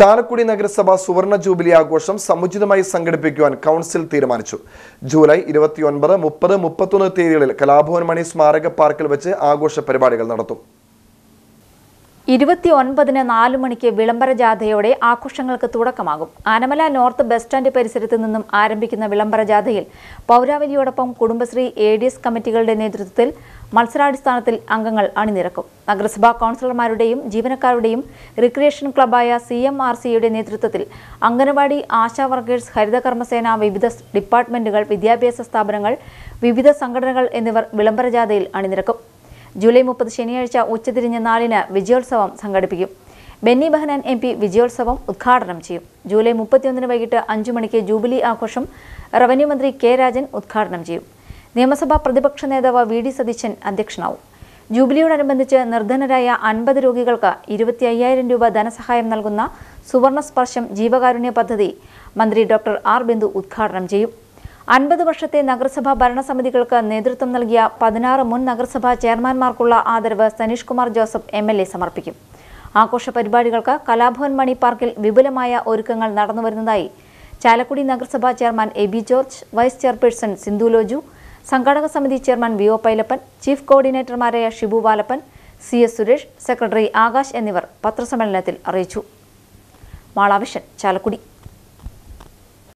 ചാലക്കുടി നഗരസഭ സുവർണ ജൂബിലി ആഘോഷം സമുചിതമായി സംഘടിപ്പിക്കുവാൻ കൗൺസിൽ തീരുമാനിച്ചു ജൂലൈ ഇരുപത്തിയൊൻപത് മുപ്പത് മുപ്പത്തൊന്ന് തീയതികളിൽ കലാഭവൻ മണി സ്മാരക പാർക്കിൽ വെച്ച് ആഘോഷ പരിപാടികൾ നടത്തും ഇരുപത്തി ഒൻപതിന് നാലു മണിക്ക് വിളംബര ജാഥയോടെ ആഘോഷങ്ങൾക്ക് തുടക്കമാകും ആനമല നോർത്ത് ബസ് സ്റ്റാൻഡ് പരിസരത്ത് നിന്നും ആരംഭിക്കുന്ന വിളംബര ജാഥയിൽ പൗരാവലിയോടൊപ്പം കുടുംബശ്രീ എ ഡി എസ് കമ്മിറ്റികളുടെ നേതൃത്വത്തിൽ മത്സരാടിസ്ഥാനത്തിൽ അംഗങ്ങൾ അണിനിരക്കും നഗരസഭാ കൗൺസിലർമാരുടെയും ജീവനക്കാരുടെയും റിക്രിയേഷൻ ക്ലബായ സി എം ആർ സിയുടെ നേതൃത്വത്തിൽ അംഗനവാടി ആശാ വർക്കേഴ്സ് ഹരിതകർമ്മസേന വിവിധ ഡിപ്പാർട്ട്മെന്റുകൾ വിദ്യാഭ്യാസ സ്ഥാപനങ്ങൾ വിവിധ സംഘടനകൾ എന്നിവർ വിളംബര ജാഥയിൽ അണിനിരക്കും ജൂലൈ മുപ്പത് ശനിയാഴ്ച ഉച്ചതിരിഞ്ഞ് നാലിന് വിജയോത്സവം സംഘടിപ്പിക്കും ബെന്നി ബെഹനാൻ എം പി വിജയോത്സവം ഉദ്ഘാടനം ചെയ്യും ജൂലൈ മുപ്പത്തിയൊന്നിന് വൈകിട്ട് അഞ്ചു മണിക്ക് ജൂബിലി ആഘോഷം റവന്യൂ മന്ത്രി കെ രാജൻ ഉദ്ഘാടനം ചെയ്യും നിയമസഭാ പ്രതിപക്ഷ നേതാവ് വി ഡി സതീശൻ അധ്യക്ഷനാവും ജൂബിലിയോടനുബന്ധിച്ച് നിർധനരായ അൻപത് രോഗികൾക്ക് ഇരുപത്തി അയ്യായിരം രൂപ ധനസഹായം നൽകുന്ന സുവർണ സ്പർശം ജീവകാരുണ്യ പദ്ധതി മന്ത്രി ഡോക്ടർ ആർ ബിന്ദു ഉദ്ഘാടനം ചെയ്യും അൻപത് വർഷത്തെ നഗരസഭാ ഭരണസമിതികൾക്ക് നേതൃത്വം നൽകിയ പതിനാറ് മുൻ നഗരസഭാ ചെയർമാൻമാർക്കുള്ള ആദരവ് Saneesh Kumar Joseph M L A സമർപ്പിക്കും ആഘോഷ പരിപാടികൾക്ക് കലാഭവൻ മണി പാർക്കിൽ വിപുലമായ ഒരുക്കങ്ങൾ നടന്നുവരുന്നതായി ചാലക്കുടി നഗരസഭാ chairman A B George vice chairperson Sindhu Loju സംഘാടക സമിതി chairman V O Pailappan chief കോർഡിനേറ്റർമാരായ Shibu Balappan C S Suresh secretary Akash എന്നിവർ പത്രസമ്മേളനത്തിൽ അറിയിച്ചു മാളാവിഷൻ ചാലക്കുടി